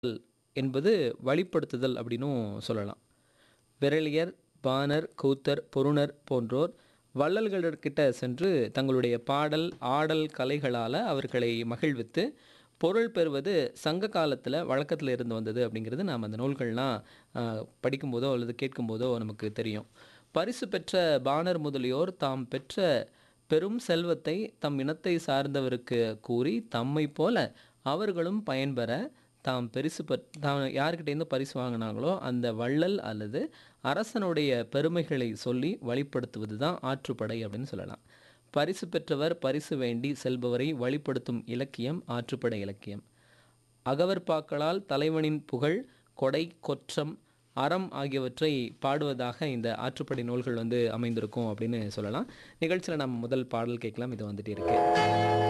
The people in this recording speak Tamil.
என்பது வழிப்படுத்துதல் அப்படின்னும் சொல்லலாம் விரலியர் பாணர் கூத்தர் பொருணர் போன்றோர் வள்ளல்களிடக்கிட்ட சென்று தங்களுடைய பாடல் ஆடல் கலைகளால் அவர்களை மகிழ்வித்து பொருள் பெறுவது சங்க காலத்தில் வழக்கத்தில் இருந்து வந்தது அப்படிங்கிறது நாம் அந்த நூல்கள்லாம் ஆஹ், படிக்கும்போதோ அல்லது கேட்கும்போதோ நமக்கு தெரியும் பரிசு பெற்ற பாணர் முதலியோர் தாம் பெற்ற பெரும் செல்வத்தை தம் இனத்தை சார்ந்தவருக்கு கூறி தம்மை போல அவர்களும் பயன்பெற தாம் பெரிசு பெற் தாம் யார்கிட்டேருந்து பரிசு வாங்கினாங்களோ அந்த வள்ளல் அல்லது அரசனுடைய பெருமைகளை சொல்லி வழிப்படுத்துவது தான் ஆற்றுப்படை அப்படின்னு சொல்லலாம் பரிசு பெற்றவர் பரிசு வேண்டி செல்பவரை வழிப்படுத்தும் இலக்கியம் ஆற்றுப்படை இலக்கியம் அகவற்பாக்களால் தலைவனின் புகழ் கொடை கொற்றம் அறம் ஆகியவற்றை பாடுவதாக இந்த ஆற்றுப்படை நூல்கள் வந்து அமைந்திருக்கும் அப்படின்னு சொல்லலாம் நிகழ்ச்சியில் நம்ம முதல் பாடல் கேட்கலாம் இது வந்துட்டு இருக்கு